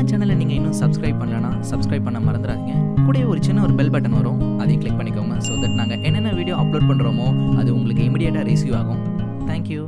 நம்ம சேனலை நீங்கள் இன்னும் சப்ஸ்கிரைப் பண்ணலனா சப்ஸ்கிரைப் பண்ண மறந்துடாதீங்க கூடவே ஒரு சின்ன ஒரு பெல் பட்டன் வரும் அதையும் கிளிக் பண்ணிக்கோங்க ஸோ தட் நாங்கள் என்னென்ன வீடியோ அப்லோட் பண்ணுறோமோ அது உங்களுக்கு இமிடியேட்டாக ரிசீவ் ஆகும் தேங்க்யூ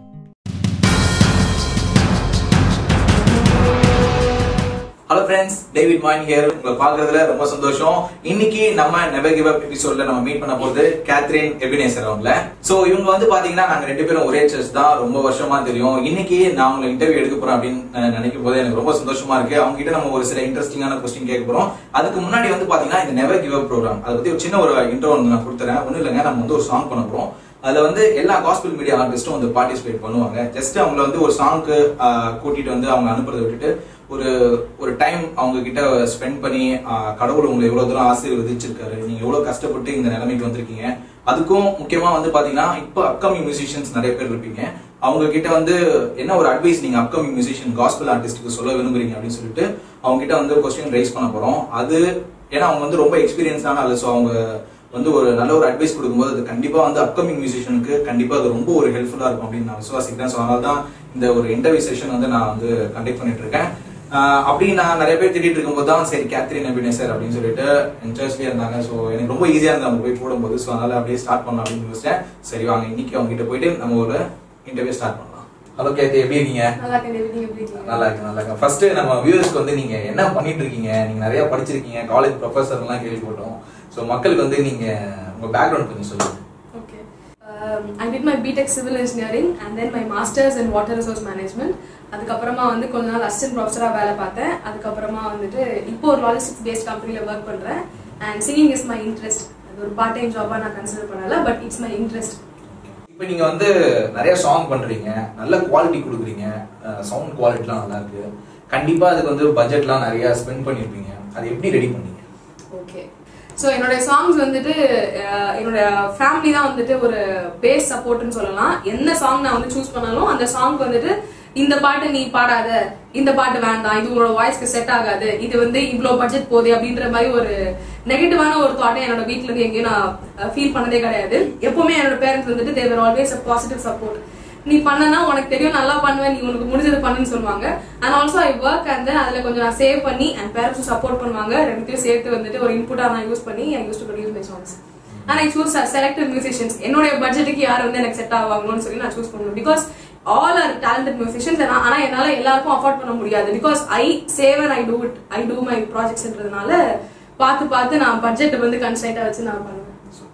ஹலோ ஃப்ரெண்ட்ஸ் டேவிட் மாயின் ஹியர் உங்களை பார்க்கறதுல ரொம்ப சந்தோஷம் இன்னைக்கு நம்ம நெவர் கிவ் அப் எபிசோட்ல நம்ம மீட் பண்ண போறது கேத்ரின் எபினேசர் அவங்கள சோ இவங்க வந்து பாத்தீங்கன்னா நாங்க ரெண்டு பேரும் ஒரே சர்ச் தான் ரொம்ப வருஷமா தெரியும் இன்னைக்கு நான் உங்களை இன்டர்வியூ எடுக்க போறேன் அப்படின்னு நான் நினைக்கும் போது எனக்கு ரொம்ப சந்தோஷமா இருக்கு அவங்க கிட்ட நம்ம ஒரு சில இன்ட்ரெஸ்டிங்கான கொஸ்டின் கேட்க போறோம் அதுக்கு முன்னாடி வந்து பாத்தீங்கன்னா இந்த நெவர் கிவ் அப் ப்ரோக்ராம் அதை பத்தி ஒரு சின்ன ஒரு இன்ட்ரோ வந்து நான் கொடுத்துறேன் ஒன்றும் இல்லைங்க நம்ம வந்து ஒரு சாங் பண்ண போறோம் அதுல வந்து எல்லா காஸ்பிள் மீடியா ஆர்டிஸ்டும் வந்து பார்ட்டிசிபேட் பண்ணுவாங்க ஜஸ்ட் அவங்கள வந்து ஒரு சாங்க்கு கூட்டிட்டு வந்து அவங்க அனுப்புறதை விட்டுட்டு ஒரு ஒரு டைம் அவங்க கிட்ட ஸ்பெண்ட் பண்ணி ஆஹ், கடவுள் உங்களை எவ்வளவு தூரம் ஆசீர்வதிச்சிருக்காரு நீங்க எவ்வளவு கஷ்டப்பட்டு இந்த நிலைமைக்கு வந்திருக்கீங்க அதுக்கும் முக்கியமா வந்து பாத்தீங்கன்னா இப்போ அப்கமிங் மியூசிஷியன்ஸ் நிறைய பேர் இருப்பீங்க அவங்க கிட்ட வந்து என்ன ஒரு அட்வைஸ் நீங்க அப்கமிங் மியூசிஷியன் காஸ்பிள் ஆர்டிஸ்ட்டுக்கு சொல்ல விரும்புறீங்க அப்படின்னு சொல்லிட்டு அவங்க கிட்ட வந்து கொஸ்டின் ரைஸ் பண்ண போறோம் அது ஏன்னா அவங்க வந்து ரொம்ப எக்ஸ்பீரியன்ஸான ஆளு ஸோ அவங்க வந்து ஒரு நல்ல ஒரு அட்வைஸ் கொடுக்கும்போது அது கண்டிப்பா வந்து அப்கமிங் மியூசிஷியனுக்கு கண்டிப்பா அது ரொம்ப ஒரு ஹெல்ப்ஃபுல்லா இருக்கும் அப்படின்னு நான் விசுவாசிக்கிறேன் ஸோ அதனால தான் இந்த ஒரு இன்டர்வியூ செஷன் வந்து நான் வந்து கண்டக்ட் பண்ணிட்டு இருக்கேன் ஆஹ் அப்படி நான் நிறைய பேர் திட்டிட்டு இருக்கும்போது தான் சரி கேத்ரின் எபினேசர் அப்படின்னு சொல்லிட்டு இன்ட்ரெஸ்ட்லயே இருந்தாங்க ஸோ எனக்கு ரொம்ப ஈஸியா இருந்தது அவங்க போய் போடும்போது ஸோ அதனால அப்படியே ஸ்டார்ட் பண்ணலாம் அப்படின்னு யோசிச்சேன் சரி வாங்க இன்னைக்கு அவங்க கிட்ட போயிட்டு நம்ம ஒரு இன்டர்வியூ ஸ்டார்ட் பண்ணலாம் ஹலோ கேத்தி எப்படி இருக்கீங்க நல்லா இருக்கேன் தேவி, நீங்க எப்படி இருக்கீங்க? நல்லா இருக்கு நல்லா இருக்கு ஃபர்ஸ்ட் நம்ம வியூவர்ஸ்க்கு வந்து நீங்க என்ன பண்ணிட்டு இருக்கீங்க நீங்க நிறைய படிச்சிருக்கீங்க காலேஜ் ப்ரொஃபசர் எல்லாம் கேள்விப்பட்டோம் ஸோ மக்களுக்கு வந்து நீங்க உங்க பேக்ரவுண்ட் கொஞ்சம் சொல்லுங்க Okay. Um, I did my BTech Civil Engineering and then my Masters in Water Resource Management. அதுக்கப்புறமா வந்து கொஞ்ச நாள் அசிஸ்டன்ட் ப்ரொஃபஸரா வேலை பார்த்தேன் அதுக்கப்புறமா வந்துட்டு இப்போ ஒரு லாஜிஸ்டிக்ஸ் பேஸ்ட் கம்பெனில ஒர்க் பண்றேன் and singing is my interest அது ஒரு பார்ட் டைம் ஜாபா நான் கன்சிடர் பண்ணல பட் இட்ஸ் மை இன்ட்ரெஸ்ட் இப்போ நீங்க வந்து நிறைய சாங் பண்றீங்க நல்ல குவாலிட்டி கொடுக்குறீங்க சவுண்ட் குவாலிட்டிலாம் நல்லா இருக்கு கண்டிப்பா அதுக்கு வந்து பட்ஜெட்லாம் நிறைய ஸ்பெண்ட் பண்ணிருப்பீங்க அது எப்படி ரெடி பண்ணீங்க ஓகே ஸோ என்னோட சாங்ஸ் வந்துட்டு அஹ், என்னோட ஃபேமிலி தான் வந்துட்டு ஒரு பேஸ் சப்போர்ட்னு சொல்லலாம் என்ன சாங் நான் வந்து சூஸ் பண்ணாலும் அந்த சாங் வந்துட்டு இந்த பாட்டு நீ பாடாத இந்த பாட்டு வேண்டாம் இது உங்களோட வாய்ஸ்க்கு செட் ஆகாது இது வந்து இவ்வளோ பட்ஜெட் போகுது அப்படின்ற மாதிரி ஒரு நெகட்டிவான ஒரு தாட்டை என்னோட வீட்ல இருந்து எங்கேயும் நான் ஃபீல் பண்ணதே கிடையாது எப்பவுமே என்னோட பேரண்ட்ஸ் வந்துட்டு they were always a positive support நீ பண்ணனா உனக்கு தெரியும் நல்லா பண்ணுவேன் நீ உனக்கு முடிஞ்சது பண்ணுன்னு சொல்லுவாங்க and also I work and then அதுல கொஞ்சம் நான் சேவ் பண்ணி அண்ட் பேரண்ட்ஸும் சப்போர்ட் பண்ணுவாங்க ரெண்டுத்தையும் சேர்த்து வந்துட்டு ஒரு இன்புட்டா நான் யூஸ் பண்ணி I use to produce my songs and I choose selected musicians என்னோட பட்ஜெட்டுக்கு யார் வந்து எனக்கு செட் ஆவாங்களோன்னு சொல்லி நான் சூஸ் பண்ணுவேன் because all are talented musicians ஆனா என்னால எல்லாருக்கும் அஃபோர்ட் பண்ண முடியாது because I save and I do it I do my ப்ராஜெக்ட்ஸ்ன்றதுனால பார்த்து பார்த்து நான் பட்ஜெட்டை வந்து கன்சைட்டா வச்சு நான் பண்ணுவேன்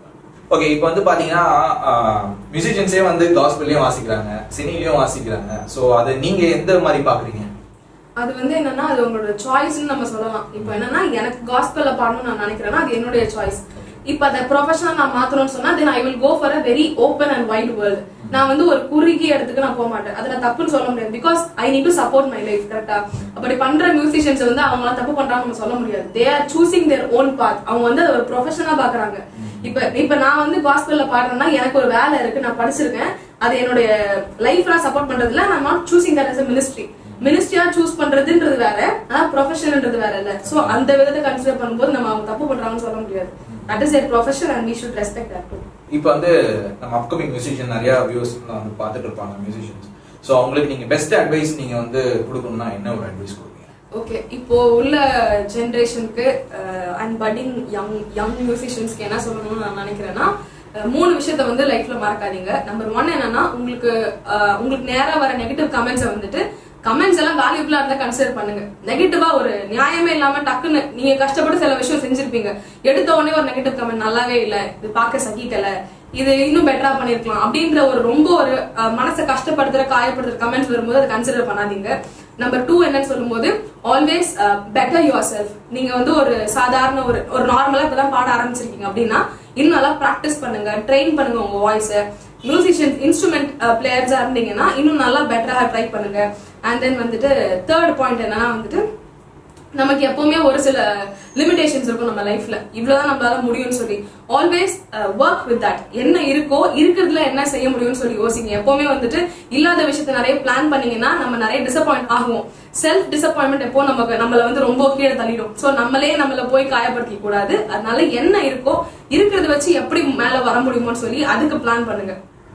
ஓகே இப்போ வந்து பாத்தீங்கன்னா மியூசிஷியன்ஸே வந்து காஸ்பிள்லயும் வாசிக்கிறாங்க சினிலையும் வாசிக்கிறாங்க ஸோ அதை நீங்க எந்த மாதிரி பாக்குறீங்க அது வந்து என்னன்னா அது உங்களோட சாய்ஸ்னு நம்ம சொல்லலாம் இப்போ என்னன்னா எனக்கு காஸ்பல்ல பாடணும்னு நான் நினைக்கிறேன்னா அது என்னுடைய சாய்ஸ் இப்போ அதை ப்ரொஃபஷனல் நான் மாத்தணும்னு சொன்னா then I will go for a very open and wide world நான் வந்து ஒரு குறுகிய இடத்துக்கு நான் போக மாட்டேன் அதுல தப்புன்னு சொல்ல முடியாது because I need to support my life கரெக்டா அப்படி பண்ற மியூசிஷியன்ஸ் வந்து அவங்க தப்பு பண்றாங்க நம்ம சொல்ல முடியாது they are choosing their own path அவங்க வந்து அதை ஒரு ப்ரொஃபஷனலா பாக்குறாங்க இப்ப இப்ப நான் வந்து காஸ்பல்ல பாடுறேன்னா எனக்கு ஒரு வேலை இருக்கு நான் படிச்சிருக்கேன் அது என்னுடைய லைஃப் நான் சப்போர்ட் பண்றதுல நான் not choosing that as a ministry மினிஸ்ட்ரியா சூஸ் பண்றதுன்றது வேற ஆனா ப்ரொஃபஷன்ன்றது வேற இல்ல சோ அந்த விதத்தை கன்சிடர் பண்ணும்போது நம்ம அவங்க தப்பு பண்றாங்கன்னு சொல்ல முடியாது that is their profession and we should respect that too இப்போ வந்து நம்ம அப்கமிங் மியூசிஷியன் நிறைய வியூஸ் வந்து பார்த்துட்டு இருப்பாங்க மியூசிஷியன்ஸ் ஸோ அவங்களுக்கு நீங்க பெஸ்ட் அட்வைஸ் நீங்க வந்து கொடுக்கணும்னா என்ன ஒரு அட்வைஸ் கொடுப்பீங்க ஓகே இப்போ உள்ள ஜென்ரேஷனுக்கு அண்ட் பட்டிங் யங் யங் மியூசிஷியன்ஸ்க்கு என்ன சொல்லணும்னு நான் நினைக்கிறேன்னா அஹ், மூணு விஷயத்த வந்து லைஃப்ல மறக்காதீங்க நம்பர் ஒன் என்னன்னா உங்களுக்கு அஹ், உங்களுக்கு நேரா வர நெகட்டிவ் கமெண்ட்ஸை வந்துட்டு கமெண்ட்ஸ் எல்லாம் வேல்யூபிளா இருந்தா கன்சிடர் பண்ணுங்க நெகட்டிவா ஒரு நியாயமே இல்லாம டக்குன்னு நீங்க கஷ்டப்பட்டு சில விஷயம் செஞ்சிருப்பீங்க எடுத்த உடனே ஒரு நெகட்டிவ் கமெண்ட் நல்லாவே இல்ல இது பார்க்க சகிக்கல இது இன்னும் பெட்டரா பண்ணிருக்கலாம் அப்படின்ற ஒரு ரொம்ப ஒரு அஹ், மனசை கஷ்டப்படுத்துற காயப்படுத்துற கமெண்ட்ஸ் வரும்போது அதை கன்சிடர் பண்ணாதீங்க நம்பர் டூ என்னன்னு சொல்லும்போது ஆல்வேஸ் பெட்டர் யுவர் செல்ஃப் நீங்க வந்து ஒரு சாதாரண ஒரு ஒரு நார்மலா இப்பதான் பாட ஆரம்பிச்சிருக்கீங்க அப்படின்னா இன்னும் நல்லா ப்ராக்டிஸ் பண்ணுங்க ட்ரெயின் பண்ணுங்க உங்க வாய்ஸை மியூசிஷியன் இன்ஸ்ட்ருமெண்ட் பிளேயர்ஸா இருந்தீங்கன்னா இன்னும் நல்லா பெட்டரா ட்ரை பண்ணுங்க அண்ட் தென் வந்துட்டு தேர்ட் பாயிண்ட் என்னன்னா வந்துட்டு நமக்கு எப்பவுமே ஒரு சில லிமிடேஷன்ஸ் இருக்கும் நம்ம லைஃப்ல இவ்வளவுதான் நம்மளால முடியும்னு சொல்லி ஆல்வேஸ் ஒர்க் வித் தட் என்ன இருக்கோ இருக்கிறதுல என்ன செய்ய முடியும்னு சொல்லி யோசிங்க எப்பவுமே வந்துட்டு இல்லாத விஷயத்த நிறைய பிளான் பண்ணீங்கன்னா நம்ம நிறைய டிசப்பாயிண்ட் ஆகுவோம் செல்ஃப் டிசப்பாயின்மெண்ட் எப்போ நமக்கு நம்மள வந்து ரொம்ப கீழே தள்ளிடும் சோ நம்மளே நம்மள போய் காயப்படுத்திக்க கூடாது அதனால என்ன இருக்கோ இருக்கிறத வச்சு எப்படி மேல வர முடியுமோன்னு சொல்லி அதுக்கு பிளான் பண்ணுங்க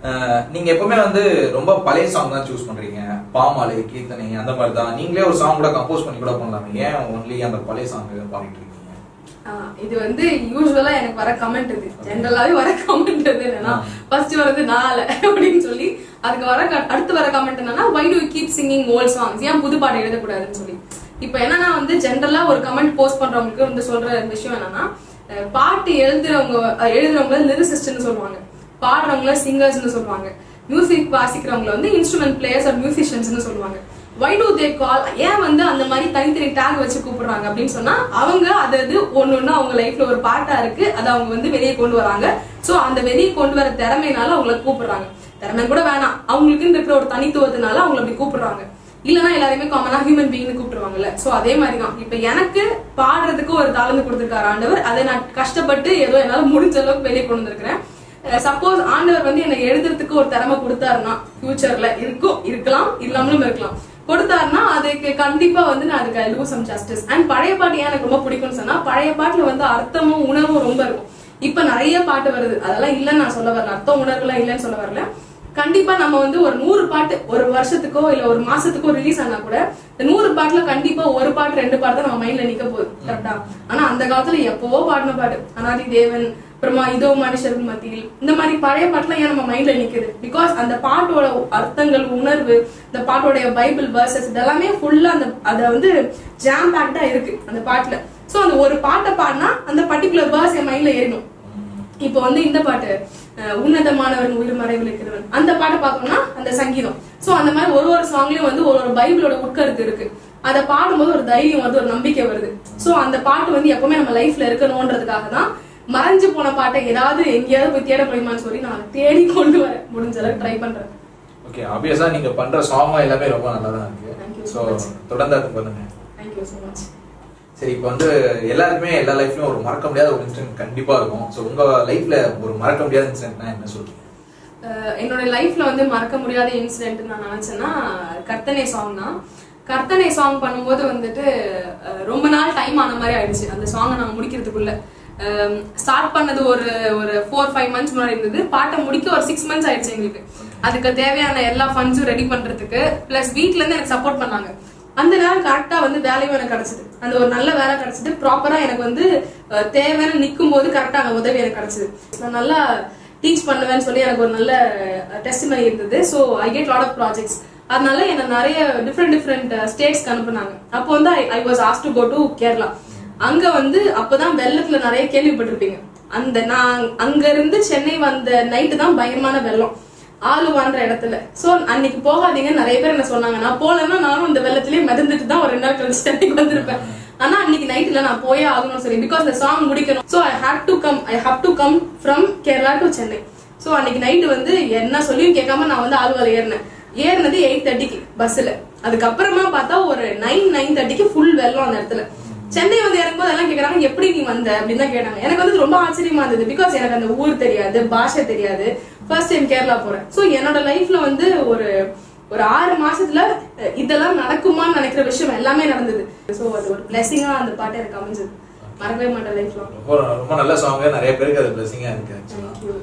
அஹ், நீங்க எப்பவுமே வந்து ரொம்ப பழைய சாங் தான் சூஸ் பண்றீங்க பாமாலை கீர்த்தனை அந்த மாதிரி தான் நீங்களே ஒரு சாங் கூட கம்போஸ் பண்ணி கூட பண்ணலாமே ஏன் ஒன்லி அந்த பழைய சாங் பாடிட்டு இருக்கீங்க ஆஹ் இது வந்து யூஸ்வலா எனக்கு வர கமெண்ட் இது ஜென்ரலாவே வர கமெண்ட் இது என்னன்னா ஃபர்ஸ்ட் வரது நால அப்படின்னு சொல்லி அதுக்கு வர க- அடுத்து வர கமெண்ட் என்னன்னா why to keep singing old songs ஏன் புது பாட்டு எழுதக்கூடாதுன்னு சொல்லி இப்போ என்னன்னா வந்து ஜென்ரலா ஒரு கமெண்ட் போஸ்ட் பண்றவங்களுக்கு வந்து சொல்ற விஷயம் என்னன்னா அஹ் பாட்டு எழுதுறவங்க அஹ் எழுதுறவங்கள லிரிசிஸ்ட்னு சொல்லுவாங்க பாடுறவங்கள சிங்கர்ஸ்னு சொல்லுவாங்க மியூசிக் வாசிக்கிறவங்கள வந்து இன்ஸ்ட்ருமெண்ட் பிளேயர்ஸ் ஆர் மியூசிஷியன்ஸ்னு சொல்லுவாங்க வை டு தே கால் ஏன் வந்து அந்த மாதிரி தனித்தனி டேக் வச்சு கூப்பிடுறாங்க அப்படின்னு சொன்னா அவங்க அது அது ஒண்ணு ஒண்ணு அவங்க லைஃப்ல ஒரு பாட்டா இருக்கு அதை அவங்க வந்து வெளியே கொண்டு வராங்க சோ அந்த வெளியே கொண்டு வர திறமையினால அவங்கள கூப்பிடுறாங்க திறமை கூட வேணாம் அவங்களுக்குன்னு இருக்கிற ஒரு தனித்துவத்தினால அவங்கள அப்படி கூப்பிடுறாங்க இல்லனா எல்லாருமே காமனா ஹியூமன் பீயிங்னு கூப்பிட்டுருவாங்கல்ல சோ அதே மாதிரி தான் இப்ப எனக்கு பாடுறதுக்கு ஒரு தாளந்து கொடுத்திருக்காரு ஆண்டவர் அதை நான் கஷ்டப்பட்டு ஏதோ என்னால முடிஞ்ச அளவுக்கு வெளியே கொண்டு வந்திருக்கிறேன் சப்போஸ் ஆண்டவர் வந்து எனக்கு எழுதுறதுக்கு ஒரு திறமை கொடுத்தாருன்னா ஃபியூச்சர்ல இருக்கும் இருக்கலாம் இல்லாமலும் இருக்கலாம் கொடுத்தாருன்னா அதுக்கு கண்டிப்பா வந்து நான் அதுக்கு டூ சம் ஜஸ்டிஸ் அண்ட் பழைய பாட்டு ஏன் எனக்கு ரொம்ப பிடிக்கும்னு சொன்னா பழைய பாட்டுல வந்து அர்த்தமும் உணர்வும் ரொம்ப இருக்கும் இப்ப நிறைய பாட்டு வருது அதெல்லாம் இல்லைன்னு நான் சொல்ல வரல அர்த்தம் உணர்வுலாம் இல்லைன்னு சொல்ல வரல கண்டிப்பா நம்ம வந்து ஒரு நூறு பாட்டு ஒரு வருஷத்துக்கோ இல்ல ஒரு மாசத்துக்கோ ரிலீஸ் ஆனா கூட இந்த நூறு பாட்டுல கண்டிப்பா ஒரு பாட்டு ரெண்டு பாட்டு தான் நம்ம மைண்ட்ல நிக்க போகுது கரெக்டா ஆனா அந்த காலத்துல எப்பவோ பாடின பாட்டு அனாதி தேவன் அப்புறமா இதோ மனுஷர்கள் மத்தியில் இந்த மாதிரி பழைய பாட்டுலாம் ஏன் நம்ம மைண்ட்ல நிக்குது பிகாஸ் அந்த பாட்டோட அர்த்தங்கள் உணர்வு இந்த பாட்டோடைய பைபிள் வேர்சஸ் இதெல்லாமே ஃபுல்லா அந்த அத வந்து ஜாம் பேக்டா இருக்கு அந்த பாட்டுல சோ அந்த ஒரு பாட்டை பாடினா அந்த பர்டிகுலர் வேர்ஸ் என் மைண்ட்ல ஏறணும் இப்போ வந்து இந்த பாட்டு அஹ், உன்னதமானவன் உயிர் மறைவில் இருக்கிறவன் அந்த பாட்டை பார்த்தோம்னா அந்த சங்கீதம் சோ அந்த மாதிரி ஒரு ஒரு சாங்லயும் வந்து ஒரு ஒரு பைபிளோட உட்கருத்து இருக்கு அதை பாடும்போது ஒரு தைரியம் வருது ஒரு நம்பிக்கை வருது சோ அந்த பாட்டு வந்து எப்பவுமே நம்ம லைஃப்ல இருக்கணும்ன்றதுக்காக தான் மறைஞ்சு போன பாட்டை ஏதாவது எங்கேயாவது போய் தேட முடியுமான்னு சொல்லி நான் தேடி கொண்டு வர முடிஞ்ச அளவுக்கு ட்ரை பண்றேன் ஓகே ஆப்வியஸா நீங்க பண்ற சாங் எல்லாமே ரொம்ப நல்லா தான் Thank you இருக்கு so ஸோ much. தொடர்ந்து அது பண்ணுங்க தேங்க்யூ ஸோ மச் சரி இப்போ வந்து எல்லாருக்குமே எல்லா லைஃப்லயும் ஒரு மறக்க முடியாத ஒரு இன்சிடென்ட் கண்டிப்பா இருக்கும் ஸோ உங்க லைஃப்ல ஒரு மறக்க முடியாத இன்சிடென்ட்னா என்ன சொல்றீங்க அஹ் என்னோட லைஃப்ல வந்து மறக்க முடியாத இன்சிடென்ட் நான் நினைச்சேன்னா கர்த்தனை சாங் தான் கர்த்தனை சாங் பண்ணும்போது வந்துட்டு அஹ் ரொம்ப நாள் டைம் ஆன மாதிரி ஆயிடுச்சு அந்த சாங்கை நாங்க முடிக்கிறதுக்குள்ள ஸ்டார்ட் பண்ணது ஒரு ஒரு ஃபோர் ஃபைவ் மந்த்ஸ் முன்னாடி இருந்தது பாட்டை முடிக்க ஒரு சிக்ஸ் மந்த்ஸ் ஆயிடுச்சு எங்களுக்கு அதுக்கு தேவையான எல்லா ஃபண்ட்ஸும் ரெடி பண்றதுக்கு பிளஸ் வீட்ல இருந்து எனக்கு சப்போர்ட் பண்ணாங்க அந்த நேரம் கரெக்டா வந்து வேலையும் எனக்கு கிடைச்சது அந்த ஒரு நல்ல வேலை கிடைச்சது ப்ராப்பரா எனக்கு வந்து அஹ், தேவைன்னு நிக்கும் போது கரெக்டா அந்த உதவி எனக்கு கிடைச்சது நான் நல்லா டீச் பண்ணுவேன்னு சொல்லி எனக்கு ஒரு நல்ல டெஸ்டிமனி இருந்தது so I get lot of projects அதனால என்ன நிறைய டிஃப்ரெண்ட் டிஃப்ரெண்ட் ஸ்டேட்ஸ்க்கு அனுப்புனாங்க அப்போ வந்து ஐ வாஸ் ஆஸ் டு கோ டு கேரளா அங்க வந்து அப்பதான் வெள்ளத்துல நிறைய கேள்விப்பட்டிருப்பீங்க அந்த நான் அங்க இருந்து சென்னை வந்த நைட்டு தான் பயங்கரமான வெள்ளம் ஆளுவான்ற இடத்துல சோ அன்னைக்கு போகாதீங்க நிறைய பேர் என்ன சொன்னாங்க நான் போலன்னா நானும் இந்த வெள்ளத்திலேயே மிதந்துட்டு தான் ஒரு ரெண்டு நாள் கழிச்சு சென்னைக்கு வந்திருப்பேன் ஆனா அன்னைக்கு நைட்ல நான் போயே ஆகணும்னு சொல்லி பிகாஸ் இந்த சாங் முடிக்கணும் so I have to come I have to come from Kerala to Chennai so அன்னைக்கு நைட்டு வந்து என்ன சொல்லியும் கேட்காம நான் வந்து ஆளுவால ஏறினேன் ஏறினது எயிட் தேர்ட்டிக்கு பஸ்ல அதுக்கப்புறமா பார்த்தா ஒரு நைன் நைன் தேர்ட்டிக்கு ஃபுல் வெள்ளம் அந்த இடத்துல சென்னை வந்து இறங்கும்போது எல்லாம் கேக்குறாங்க எப்படி நீ வந்த அப்படின்னு தான் கேட்டாங்க எனக்கு வந்து ரொம்ப ஆச்சரியமா இருந்தது பிகாஸ் எனக்கு அந்த ஊர் தெரியாது பாஷை தெரியாது ஃபர்ஸ்ட் டைம் கேரளா போறேன் சோ என்னோட லைஃப்ல வந்து ஒரு ஒரு ஆறு மாசத்துல அஹ், இதெல்லாம் நடக்குமான்னு நினைக்கிற விஷயம் எல்லாமே நடந்தது சோ அது ஒரு பிளெஸிங்கா அந்த பாட்டு எனக்கு அமைஞ்சது மறக்கவே மாட்டேன் லைஃப்ல ரொம்ப ரொம்ப நல்ல சாங் நிறைய பேருக்கு அது பிளஸிங்கா இருக்கு actually. தேங்க்யூ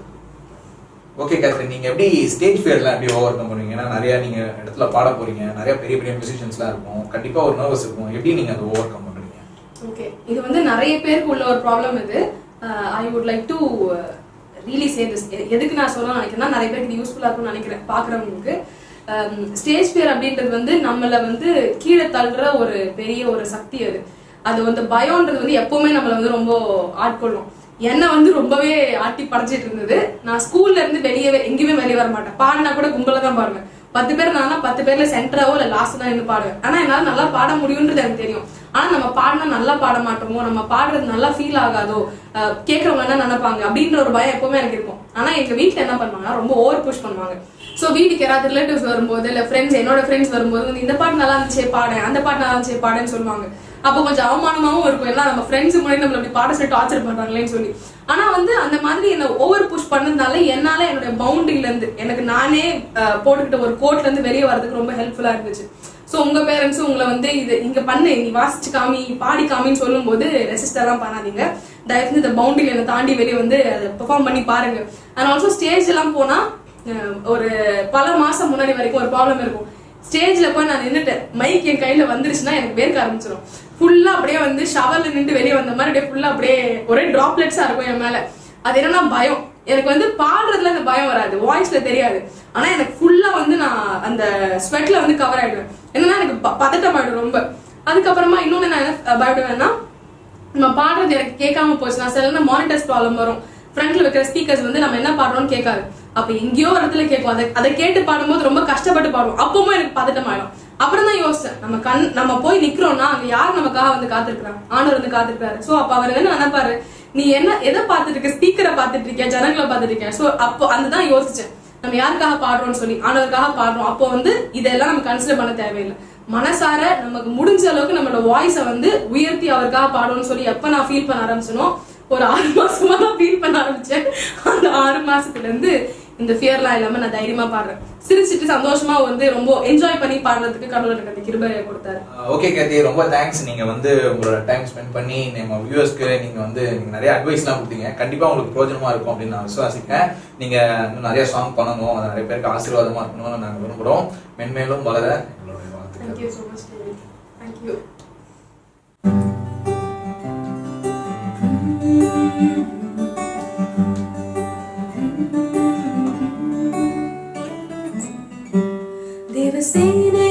ஓகே கேத்ரின் நீங்க எப்படி ஸ்டேஜ் ஃபியர்லாம் எப்படி ஓவர் கம் பண்ணுவீங்க ஏன்னா நிறைய நீங்க இடத்துல பாட போறீங்க நிறைய பெரிய பெரிய மியூசிஷியன்ஸ்லாம் இருக்கும் கண்டிப்பா ஒரு நர்வஸ் இருக்கும் எப்படி நீங்க அதை ஓவர் கம் பண்றீங்க ஓகே இது வந்து நிறைய பேருக்கு உள்ள ஒரு ப்ராப்ளம் இது I would like to really say this எதுக்கு நான் சொல்ல நினைக்கிறேன்னா நிறைய பேருக்கு இது யூஸ்ஃபுல்லா இருக்கும்னு நினைக்கிறேன் பாக்குறவங்களுக்கு ஸ்டேஜ் ஃபியர் அப்படின்றது வந்து நம்மள வந்து கீழே தள்ளுற ஒரு பெரிய ஒரு சக்தி அது அது வந்து பயம்ன்றது வந்து எப்பவுமே நம்மள வந்து ரொம்ப ஆட்கொள்ளும் என்ன வந்து ரொம்பவே ஆட்டி படைச்சிட்டு இருந்தது நான் ஸ்கூல்ல இருந்து வெளியே எங்கேயுமே வெளியே வர மாட்டேன் பாடினா கூட கும்பல தான் பாடுவேன் பத்து பேர் நான் பத்து பேர்ல சென்டராவோ இல்ல லாஸ்ட் தான் இருந்து பாடுவேன் ஆனா என்னால நல்லா பாட முடியும்ன்றது எனக்கு தெரியும் ஆனா நம்ம பாடினா நல்லா பாட மாட்டோமோ நம்ம பாடுறது நல்லா ஃபீல் ஆகாதோ அஹ் கேக்குறவங்க என்ன நினைப்பாங்க அப்படின்ற ஒரு பயம் எப்பவுமே எனக்கு இருக்கும் ஆனா எங்க வீட்ல என்ன பண்ணுவாங்கன்னா ரொம்ப ஓவர் புஷ் பண்ணுவாங்க சோ வீட்டுக்கு யாராவது ரிலேட்டிவ்ஸ் வரும்போது இல்ல ஃப்ரெண்ட்ஸ் என்னோட ஃப்ரெண்ட்ஸ் வரும்போது வந்து இந்த பாட்டு நல்லா இருந்துச்சே பாடு அந்த பாட்டு நல்லா இருந்துச்சே பாடுன்னு சொல்லுவாங்க அப்போ கொஞ்சம் அவமானமாவும் இருக்கும் எல்லாம் நம்ம ஃப்ரெண்ட்ஸ் முன்னாடி நம்மள அப்படி பாட சொல்லி டார்ச்சர் பண்றாங்களேன்னு சொல்லி ஆனா வந்து அந்த மாதிரி என்ன ஓவர் புஷ் பண்ணதுனால என்னால என்னோட பவுண்டரியில இருந்து எனக்கு நானே அஹ், போட்டுக்கிட்ட ஒரு கோட்ல இருந்து வெளியே வரதுக்கு ரொம்ப ஹெல்ப்ஃபுல்லா இருந்துச்சு சோ உங்க பேரண்ட்ஸ் உங்களை வந்து இது இங்க பண்ணு நீ வாசிச்சு காமி பாடி காமின்னு சொல்லும்போது ரெசிஸ்டர் எல்லாம் பண்ணாதீங்க தயவு செஞ்சு இந்த பவுண்டரியில என்ன தாண்டி வெளியே வந்து அதை பெர்ஃபார்ம் பண்ணி பாருங்க அண்ட் ஆல்சோ ஸ்டேஜ் எல்லாம் போனா அஹ் ஒரு பல மாசம் முன்னாடி வரைக்கும் ஒரு ப்ராப்ளம் இருக்கும் ஸ்டேஜ்ல போய் நான் நின்னுட்டேன் மைக் என் கையில வந்துருச்சுன்னா எனக்கு வேர்க்க ஆரம்பிச்சிடும் ஃபுல்லா அப்படியே வந்து ஷவர்ல நின்று வெளியே வந்த மாதிரி அப்படியே ஃபுல்லா அப்படியே ஒரே டிராப்லெட்ஸா இருக்கும் என் மேல அது என்னன்னா பயம் எனக்கு வந்து பாடுறதுல அந்த பயம் வராது வாய்ஸ்ல தெரியாது ஆனா எனக்கு ஃபுல்லா வந்து நான் அந்த ஸ்வெட்ல வந்து கவர் ஆயிடுவேன் என்னன்னா எனக்கு ப- பதட்டம் ஆயிடும் ரொம்ப அதுக்கப்புறமா இன்னொன்னு நான் என்ன அஹ், பயப்படுவேன்னா நம்ம பாடுறது எனக்கு கேட்காம போச்சுன்னா சில மானிட்டர்ஸ் ப்ராப்ளம் வரும் ஃப்ரண்ட்ல வைக்கிற ஸ்பீக்கர்ஸ் வந்து நம்ம என்ன பாடுறோம்னு கேட்காது அப்ப எங்கேயோ ஒரு இடத்துல கேட்கும் அதை அதை கேட்டு பாடும்போது ரொம்ப கஷ்டப்பட்டு பாடுவோம் அப்பவும் எனக்கு பதட்டம் ஆயிடும் அப்புறம் தான் யோசிச்சேன் நம்ம கண் நம்ம போய் நிக்கிறோம்னா அங்க யார் நமக்காக வந்து காத்திருக்கிறாங்க ஆண்டவர் வந்து காத்திருக்காரு சோ அப்ப அவர் என்ன நினைப்பாரு நீ என்ன எதை பார்த்துட்டு இருக்க ஸ்பீக்கரை பார்த்துட்டு இருக்கியா ஜனங்களை பார்த்துட்டு இருக்கியா சோ அப்போ அந்த யோசிச்சேன் நம்ம யாருக்காக பாடுறோம்னு சொல்லி ஆண்டவருக்காக பாடுறோம் அப்போ வந்து இதெல்லாம் நம்ம கன்சிடர் பண்ண தேவையில்லை மனசார நமக்கு முடிஞ்ச அளவுக்கு நம்மளோட வாய்ஸை வந்து உயர்த்தி அவருக்காக பாடணும்னு சொல்லி எப்ப நான் ஃபீல் பண்ண ஆரம்பிச்சனோ ஒரு ஆறு மாசமா தான் ஃபீல் பண்ண ஆரம்பிச்சேன் அந்த ஆறு மாசத்துல இருந்து இந்த ஃபியர்லாம் இல்லாம நான் தைரியமா பாடுறேன் சிரிச்சிட்டு சந்தோஷமா வந்து ரொம்ப என்ஜாய் பண்ணி பாடுறதுக்கு கடவுள் எனக்கு அந்த கிருபையை கொடுத்தாரு ஓகே கேத்தி ரொம்ப தேங்க்ஸ் நீங்க வந்து உங்களோட டைம் ஸ்பெண்ட் பண்ணி நம்ம வியூவர்ஸ்க்கு நீங்க வந்து நீங்க நிறைய அட்வைஸ்லாம் கொடுத்தீங்க கண்டிப்பா உங்களுக்கு பிரோஜனமா இருக்கும் அப்படின்னு நான் விசுவாசிக்கிறேன் நீங்க இன்னும் நிறைய சாங் பண்ணணும் அது நிறைய பேருக்கு ஆசீர்வாதமா இருக்கணும்னு நாங்க விரும்புறோம் மென்மேலும் வளர எங்களுடைய வாழ்த்துக்கள் thank you so much thank you Devasenai